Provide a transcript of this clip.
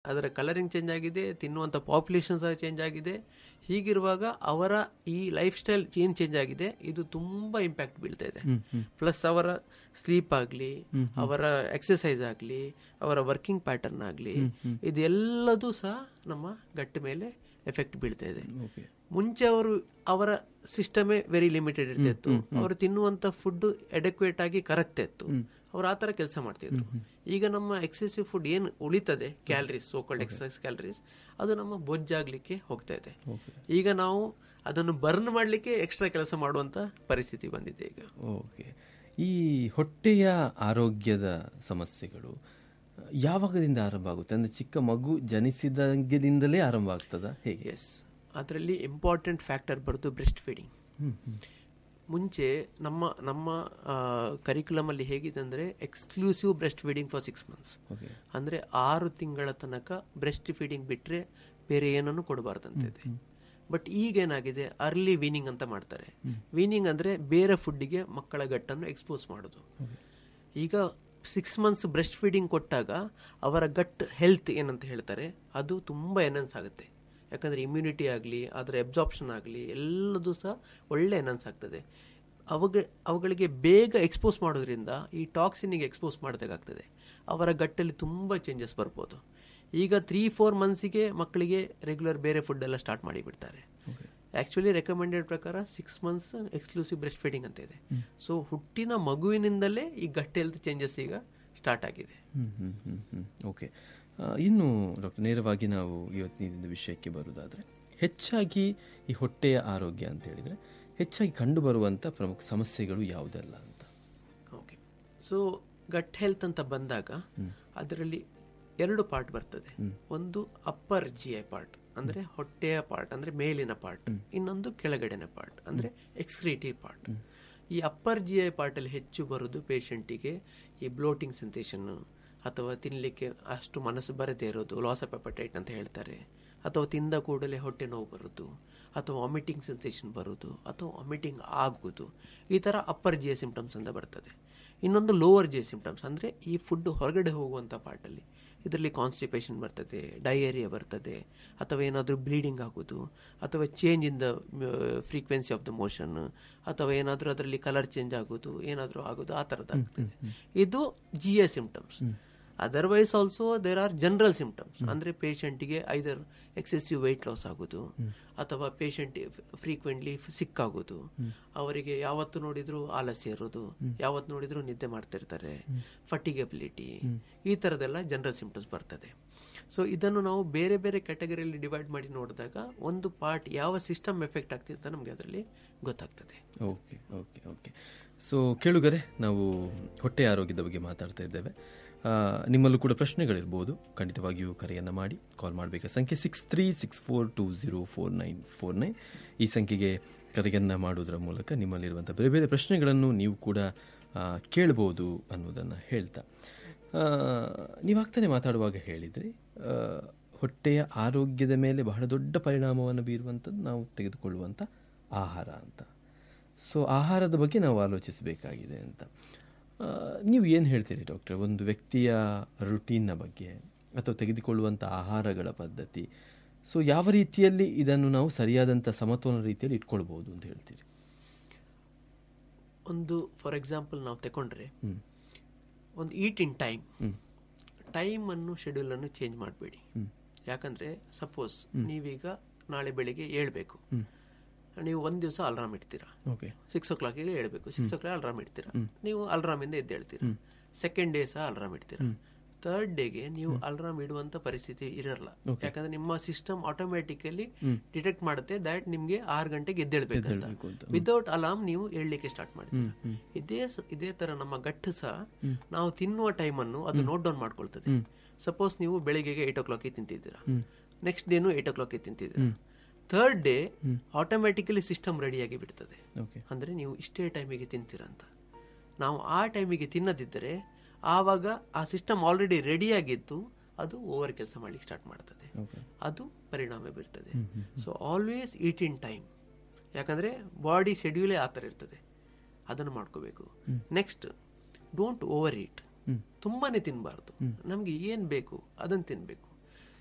ಅದರ colouring change ಆಗಿದೆ ತಿನ್ನುವಂಥ ಪಾಪ್ಯುಲೇಷನ್ ಸಹ ಚೇಂಜ್ ಆಗಿದೆ ಹೀಗಿರುವಾಗ ಅವರ ಈ ಲೈಫ್ ಸ್ಟೈಲ್ ಚೇಂಜ್ ಚೇಂಜ್ ಆಗಿದೆ ಇದು ತುಂಬ ಇಂಪ್ಯಾಕ್ಟ್ ಬೀಳ್ತಾ ಇದೆ ಪ್ಲಸ್ ಅವರ ಸ್ಲೀಪ್ ಆಗಲಿ ಅವರ ಎಕ್ಸಸೈಸ್ ಆಗಲಿ ಅವರ ವರ್ಕಿಂಗ್ ಪ್ಯಾಟರ್ನ್ ಆಗಲಿ ಇದೆಲ್ಲದೂ ಸಹ ನಮ್ಮ ಗಟ್ಟ ಮೇಲೆ ಎಫೆಕ್ಟ್ ಬೀಳ್ತಾ ಇದೆ ಓಕೆ ಮುಂಚೆ ಅವರು ಅವರ ಸಿಸ್ಟಮೇ ವೆರಿ ಲಿಮಿಟೆಡ್ ಇರ್ತಿತ್ತು ಅವರು ತಿನ್ನುವಂತ ಫುಡ್ ಎಡೆಕ್ವೇಟ್ ಆಗಿ ಕರಗ್ತಾ ಇತ್ತು ಅವ್ರು ಆ ತರ ಕೆಲಸ ಮಾಡ್ತಿದ್ರು ಈಗ ನಮ್ಮ ಎಕ್ಸೆಸಿವ್ ಫುಡ್ ಏನು ಉಳಿತದೆ ಕ್ಯಾಲರೀಸ್ ಸೋಕಲ್ಡ್ ಎಕ್ಸಸೈಸ್ ಕ್ಯಾಲರೀಸ್ ಅದು ನಮ್ಮ ಬೊಜ್ಜಾಗ್ಲಿಕ್ಕೆ ಹೋಗ್ತಾ ಇದೆ ಈಗ ನಾವು ಅದನ್ನು ಬರ್ನ್ ಮಾಡ್ಲಿಕ್ಕೆ ಎಕ್ಸ್ಟ್ರಾ ಕೆಲಸ ಮಾಡುವಂತ ಪರಿಸ್ಥಿತಿ ಬಂದಿದೆ ಈಗ ಓಕೆ ಈ ಹೊಟ್ಟೆಯ ಆರೋಗ್ಯದ ಸಮಸ್ಯೆಗಳು ಯಾವಾಗದಿಂದ ಆರಂಭ ಆಗುತ್ತೆ ಅಂದ್ರೆ ಚಿಕ್ಕ ಮಗು ಜನಿಸಿದಂಗಿನಿಂದಲೇ ಆರಂಭ ಆಗ್ತದ ಹೇಗೆ ಎಸ್ ಅದರಲ್ಲಿ ಇಂಪಾರ್ಟೆಂಟ್ ಫ್ಯಾಕ್ಟರ್ ಬರೋದು ಬ್ರೆಸ್ಟ್ ಫೀಡಿಂಗ್ ಮುಂಚೆ ನಮ್ಮ ನಮ್ಮ ಕರಿಕ್ಯುಲಮ್ ಅಲ್ಲಿ ಹೇಗಿದೆ ಅಂದ್ರೆ exclusive breast feeding for six months okay ಅಂದ್ರೆ ಆರು ತಿಂಗಳ ತನಕ ಬ್ರೆಸ್ಟ್ ಫೀಡಿಂಗ್ ಬಿಟ್ರೆ ಬೇರೆ ಏನನ್ನು ಕೊಡಬಾರ್ದಂತಿದೆ ಬಟ್ ಈಗ ಏನಾಗಿದೆ ಅರ್ಲಿ ವೀನಿಂಗ್ ಅಂತ ಮಾಡ್ತಾರೆ ವೀನಿಂಗ್ ಅಂದ್ರೆ ಬೇರೆ ಫುಡ್ಡಿಗೆ ಮಕ್ಕಳ ಗಟ್ಟನ್ನು ಎಕ್ಸ್ಪೋಸ್ ಮಾಡೋದು ಈಗ ಸಿಕ್ಸ್ ಮಂತ್ಸ್ ಬ್ರೆಸ್ಟ್ ಫೀಡಿಂಗ್ ಕೊಟ್ಟಾಗ ಅವರ ಗಟ್ ಹೆಲ್ತ್ ಏನಂತ ಹೇಳ್ತಾರೆ ಅದು ತುಂಬ ಎನನ್ಸ್ ಆಗುತ್ತೆ ಯಾಕಂದ್ರೆ ಇಮ್ಯುನಿಟಿ ಆಗಲಿ ಅದರ ಎಬ್ಸಾರ್ಪ್ಷನ್ ಆಗಲಿ ಎಲ್ಲದೂ ಸಹ ಒಳ್ಳೆ ಎನನ್ಸ್ ಆಗ್ತದೆ ಅವಾಗ ಅವುಗಳಿಗೆ ಬೇಗ ಎಕ್ಸ್ಪೋಸ್ ಮಾಡೋದ್ರಿಂದ ಈ ಟಾಕ್ಸಿನಿಗೆ ಎಕ್ಸ್ಪೋಸ್ ಮಾಡಿದಾಗ್ತದೆ ಅವರ ಗಟ್ಟಲ್ಲಿ ತುಂಬ ಚೇಂಜಸ್ ಬರ್ಬೋದು ಈಗ ತ್ರೀ ಫೋರ್ ಮಂತ್ಸಿಗೆ ಮಕ್ಕಳಿಗೆ ರೆಗ್ಯುಲರ್ ಬೇರೆ ಫುಡ್ ಎಲ್ಲ ಸ್ಟಾರ್ಟ್ ಮಾಡಿಬಿಡ್ತಾರೆ ಆಕ್ಚುಲಿ ರೆಕಮೆಂಡೆಡ್ ಪ್ರಕಾರ six months exclusive breast feeding ಅಂತ ಇದೆ ಸೊ ಹುಟ್ಟಿನ ಮಗುವಿನಿಂದಲೇ ಈ ಗಟ್ ಹೆಲ್ತ್ ಚೇಂಜಸ್ ಈಗ ಸ್ಟಾರ್ಟ್ ಆಗಿದೆ ಹ್ಮ್ ಹ್ಮ್ ಹ್ಮ್ ಹ್ಮ್ ಓಕೆ ಆ, ಇನ್ನು ಡಾಕ್ಟರ್ ನೇರವಾಗಿ ನಾವು ಇವತ್ತಿನ ವಿಷಯಕ್ಕೆ ಬರುವುದಾದ್ರೆ ಹೆಚ್ಚಾಗಿ ಈ ಹೊಟ್ಟೆಯ ಆರೋಗ್ಯ ಅಂತ ಹೇಳಿದ್ರೆ ಹೆಚ್ಚಾಗಿ ಕಂಡುಬರುವಂತ ಪ್ರಮುಖ ಸಮಸ್ಯೆಗಳು ಯಾವುದೆಲ್ಲ ಅಂತ ಓಕೆ ಸೊ ಗಟ್ ಹೆಲ್ತ್ ಅಂತ ಬಂದಾಗ ಅದರಲ್ಲಿ ಎರಡು ಪಾರ್ಟ್ ಬರ್ತದೆ ಒಂದು ಅಪ್ಪರ್ ಜಿ ಐ ಪಾರ್ಟ್ ಅಂದ್ರೆ ಹೊಟ್ಟೆಯ ಪಾರ್ಟ್ ಅಂದ್ರೆ ಮೇಲಿನ ಪಾರ್ಟ್ ಇನ್ನೊಂದು ಕೆಳಗಡೆನ ಪಾರ್ಟ್ ಅಂದ್ರೆ ಎಕ್ಸ್ಕ್ರೀಟಿವ್ ಪಾರ್ಟ್ ಈ ಅಪ್ಪರ್ ಜಿ ಐ ಪಾರ್ಟ್ ಅಲ್ಲಿ ಹೆಚ್ಚು ಬರುವುದು ಪೇಷಂಟಿಗೆ ಈ ಬ್ಲೋಟಿಂಗ್ ಸೆನ್ಸೇಷನ್ ಅಥವಾ ತಿನ್ನಲಿಕ್ಕೆ ಅಷ್ಟು ಮನಸ್ಸು ಬರದೇ ಇರೋದು ಲಾಸ್ ಆಫ್ ಅಪಟೈಟ್ ಅಂತ ಹೇಳ್ತಾರೆ ಅಥವಾ ತಿಂದ ಕೂಡಲೇ ಹೊಟ್ಟೆ ನೋವು ಬರುವುದು ಅಥವಾ ವಾಮಿಟಿಂಗ್ ಸೆನ್ಸೇಷನ್ ಬರುವುದು ಅಥವಾ ವಾಮಿಟಿಂಗ್ ಆಗುವುದು ಈ ಥರ ಅಪ್ಪರ್ ಜಿ ಸಿಂಪ್ಟಮ್ಸ್ ಅಂತ ಬರ್ತದೆ ಇನ್ನೊಂದು ಲೋವರ್ ಜಿ ಸಿಂಪ್ಟಮ್ಸ್ ಅಂದರೆ ಈ ಫುಡ್ ಹೊರಗಡೆ ಹೋಗುವಂಥ ಪಾರ್ಟಲ್ಲಿ ಇದರಲ್ಲಿ ಕಾನ್ಸ್ಟಿಪೇಷನ್ ಬರ್ತದೆ ಡಯೇರಿಯಾ ಬರ್ತದೆ ಅಥವಾ ಏನಾದರೂ ಬ್ಲೀಡಿಂಗ್ ಆಗೋದು ಅಥವಾ change in the frequency of the motion ಅಥವಾ ಏನಾದರೂ ಅದರಲ್ಲಿ ಕಲರ್ ಚೇಂಜ್ ಆಗೋದು ಏನಾದರೂ ಆಗೋದು ಆ ಥರದ್ದಾಗ್ತದೆ ಇದು G A symptoms otherwise also there are general symptoms ಅಂದ್ರೆ ಪೇಷಂಟಿಗೆ ಐದರ್ ಎಕ್ಸೆಸಿವ್ ವೆಯ್ಟ್ ಲಾಸ್ ಆಗೋದು ಅಥವಾ ಪೇಷಂಟ್ ಫ್ರೀಕ್ವೆಂಟ್ಲಿ ಸಿಕ್ ಆಗೋದು ಅವರಿಗೆ ಯಾವತ್ತು ನೋಡಿದ್ರು ಆಲಸ್ಯ ಇರೋದು ಯಾವತ್ತು ನೋಡಿದ್ರು ನಿದ್ದೆ ಮಾಡ್ತಿರ್ತಾರೆ ಫಟಿಗಬಿಲಿಟಿ ಈ ತರದೆಲ್ಲ ಜನರಲ್ ಸಿಂಪ್ಟಮ್ಸ್ ಬರ್ತದೆ ಸೊ ಇದನ್ನು ನಾವು ಬೇರೆ ಬೇರೆ ಕ್ಯಾಟಗರಿಯಲ್ಲಿ ಡಿವೈಡ್ ಮಾಡಿ ನೋಡಿದಾಗ ಒಂದು ಪಾರ್ಟ್ ಯಾವ ಸಿಸ್ಟಮ್ ಎಫೆಕ್ಟ್ ಆಗ್ತಿದೆ ಅಂತ ನಮಗೆ ಅದರಲ್ಲಿ ಗೊತ್ತಾಗ್ತದೆ ಓಕೆ ಓಕೆ ಓಕೆ ಸೊ ಕೇಳುಗರೆ ನಾವು ಹೊಟ್ಟೆ ಆರೋಗ್ಯದ ಬಗ್ಗೆ ಮಾತಾಡ್ತಾ ಇದ್ದೇವೆ ಆ, ನಿಮ್ಮಲ್ಲೂ ಕೂಡ ಪ್ರಶ್ನೆಗಳಿರ್ಬೋದು ಖಂಡಿತವಾಗಿಯೂ ಕರೆಯನ್ನು ಮಾಡಿ ಕಾಲ್ ಮಾಡಬೇಕಾದ ಸಂಖ್ಯೆ six three six four two zero four nine four nine ಈ ಸಂಖ್ಯೆಗೆ ಕರೆಯನ್ನು ಮಾಡುವುದರ ಮೂಲಕ ನಿಮ್ಮಲ್ಲಿರುವಂಥ ಬೇರೆ ಬೇರೆ ಪ್ರಶ್ನೆಗಳನ್ನು ನೀವು ಕೂಡ ಆ, ಕೇಳ್ಬೋದು ಅನ್ನೋದನ್ನು ಹೇಳ್ತಾ ಆ, ನೀವಾಗ್ತಾನೆ ಮಾತಾಡುವಾಗ ಹೇಳಿದ್ರಿ ಆ, ಹೊಟ್ಟೆಯ ಆರೋಗ್ಯದ ಮೇಲೆ ಬಹಳ ದೊಡ್ಡ ಪರಿಣಾಮವನ್ನು ಬೀರುವಂಥದ್ದು ನಾವು ತೆಗೆದುಕೊಳ್ಳುವಂಥ ಆಹಾರ ಅಂತ ಸೊ ಆಹಾರದ ಬಗ್ಗೆ ನಾವು ಆಲೋಚಿಸಬೇಕಾಗಿದೆ ಅಂತ ಆ, ನೀವು ಏನು ಹೇಳ್ತೀರಿ ಡಾಕ್ಟರ್ ಒಂದು ವ್ಯಕ್ತಿಯ ರುಟೀನ್ನ ಬಗ್ಗೆ ಅಥವಾ ತೆಗೆದುಕೊಳ್ಳುವಂಥ ಆಹಾರಗಳ ಪದ್ಧತಿ ಸೊ ಯಾವ ರೀತಿಯಲ್ಲಿ ಇದನ್ನು ನಾವು ಸರಿಯಾದಂಥ ಸಮತೋಲನ ರೀತಿಯಲ್ಲಿ ಇಟ್ಕೊಳ್ಬೋದು ಅಂತ ಹೇಳ್ತೀರಿ ಒಂದು ಫಾರ್ ಎಕ್ಸಾಂಪಲ್ ನಾವು ತಗೊಂಡ್ರೆ ಒಂದು ಈಟ್ ಇನ್ ಟೈಮ್ ಟೈಮ್ ಅನ್ನು ಶೆಡ್ಯೂಲ್ ಅನ್ನು ಚೇಂಜ್ ಮಾಡಬೇಡಿ ಯಾಕಂದ್ರೆ ಸಪೋಸ್ ನೀವೀಗ ನಾಳೆ ಬೆಳಿಗ್ಗೆ ಏಳ್ಬೇಕು ನೀವು ಒಂದ್ ದಿವಸ ಅಲಾರಾಮ್ ಇಡ್ತೀರಾ ಓಕೆ ಸಿಕ್ಸ್ ಓ ಕ್ಲಾಕಿಗೆ ಹೇಳ್ಬೇಕು ಸಿಕ್ಸ್ ಓ ಕ್ಲಾಕ್ ಅಲಾರಾಮ್ ಇಡ್ತೀರಾ ನೀವು ಅಲಾರಾಮ್ ಇಂದ ಎದ್ದು ಹೇಳ್ತೀರಾ ಸೆಕೆಂಡ್ ಡೇ ಸಹ ಅಲಾರಾಮ್ ಇಡ್ತೀರಾ ಥರ್ಡ್ ಡೇಗೆ ನೀವು ಅಲಾರಾಮ್ ಇಡುವಂತ ಪರಿಸ್ಥಿತಿ ಇರಲ್ಲ ಯಾಕಂದ್ರೆ ನಿಮ್ಮ ಸಿಸ್ಟಮ್ ಆಟೋಮ್ಯಾಟಿಕಲಿ ಡಿಟೆಕ್ಟ್ ಮಾಡುತ್ತೆ ದಟ್ ನಿಮ್ಗೆ ಆರು ಗಂಟೆಗೆ ಎದ್ದೇಳ್ಬೇಕಂತ ವಿತೌಟ್ ಅಲಾರ್ಮ್ ನೀವು ಏಳ್ಲಿಕ್ಕೆ ಸ್ಟಾರ್ಟ್ ಮಾಡ್ತೀರಾ ಇದೇ ಸ- ಇದೇ ತರ ನಮ್ಮ ಗಟ್ಟು ಸಹ ನಾವು ತಿನ್ನುವ ಟೈಮ್ ಅನ್ನು ಅದು ನೋಟ್ ಡೌನ್ ಮಾಡ್ಕೊಳ್ತದೆ ಸಪೋಸ್ ನೀವು ಬೆಳಿಗ್ಗೆಗೆ ಏಟ್ ಓ ಕ್ಲಾಕಿಗೆ ತಿಂತಿದ್ದೀರಾ ನೆಕ್ಸ್ಟ್ ಡೇನು ಏಟ್ ಓ ಕ್ಲಾಕಿಗೆ ತಿಂತಿದ್ದೀರಾ ಥರ್ಡ್ ಡೇ ಆಟೋಮ್ಯಾಟಿಕಲಿ ಸಿಸ್ಟಮ್ ರೆಡಿಯಾಗಿ ಬಿಡ್ತದೆ ಓಕೆ ಅಂದ್ರೆ ನೀವು ಇಷ್ಟೇ ಟೈಮಿಗೆ ತಿಂತೀರ ಅಂತ ನಾವು ಆ ಟೈಮಿಗೆ ತಿನ್ನದಿದ್ದರೆ ಆವಾಗ ಆ ಸಿಸ್ಟಮ್ ಆಲ್ರೆಡಿ ರೆಡಿಯಾಗಿದ್ದು ಅದು ಓವರ್ ಕೆಲಸ ಮಾಡ್ಲಿಕ್ಕೆ ಸ್ಟಾರ್ಟ್ ಮಾಡ್ತದೆ ಓಕೆ ಅದು ಪರಿಣಾಮ ಬೀರ್ತದೆ so always eat in time ಯಾಕಂದ್ರೆ ಬಾಡಿ ಶೆಡ್ಯೂಲೇ ಆ ಥರ ಇರ್ತದೆ ಅದನ್ನು ಮಾಡ್ಕೋಬೇಕು ನೆಕ್ಸ್ಟ್ ಡೋಂಟ್ ಓವರ್ ಈಟ್ ತುಂಬಾನೇ ತಿನ್ನಬಾರ್ದು ನಮ್ಗೆ ಏನ್ ಬೇಕು ಅದನ್ನು ತಿನ್ಬೇಕು